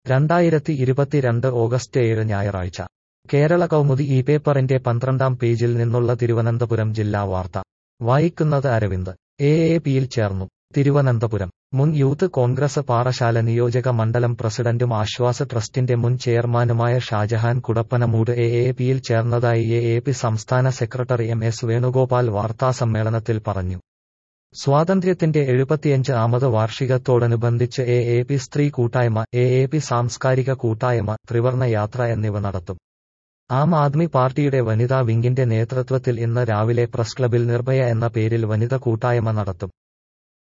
രണ്ടായിരത്തി ഇരുപത്തിരണ്ട് ഓഗസ്റ്റ് ഏഴ് ഞായറാഴ്ച കേരള കൗമുദി ഈ പേപ്പറിന്റെ പന്ത്രണ്ടാം പേജിൽ നിന്നുള്ള തിരുവനന്തപുരം ജില്ലാ വാർത്ത വായിക്കുന്നത് അരവിന്ദ് എ എ പിയിൽ ചേർന്നു തിരുവനന്തപുരം മുൻ യൂത്ത് കോൺഗ്രസ് പാറശാല നിയോജക മണ്ഡലം പ്രസിഡന്റും ആശ്വാസ ട്രസ്റ്റിന്റെ മുൻ ചെയർമാനുമായ ഷാജഹാൻ കുടപ്പനമൂട് എ എ പിയിൽ ചേർന്നതായി എ എ പി സംസ്ഥാന സെക്രട്ടറി എം എസ് വേണുഗോപാൽ വാർത്താസമ്മേളനത്തിൽ പറഞ്ഞു സ്വാതന്ത്ര്യത്തിന്റെ എഴുപത്തിയഞ്ച് ആമത് വാർഷികത്തോടനുബന്ധിച്ച് എ എ പി സ്ത്രീ കൂട്ടായ്മ എ എ പി സാംസ്കാരിക കൂട്ടായ്മ ത്രിവർണ യാത്ര എന്നിവ നടത്തും ആം ആദ്മി പാർട്ടിയുടെ വനിതാ വിംഗിന്റെ നേതൃത്വത്തിൽ ഇന്ന് രാവിലെ പ്രസ് ക്ലബിൽ നിർഭയ എന്ന പേരിൽ വനിത കൂട്ടായ്മ നടത്തും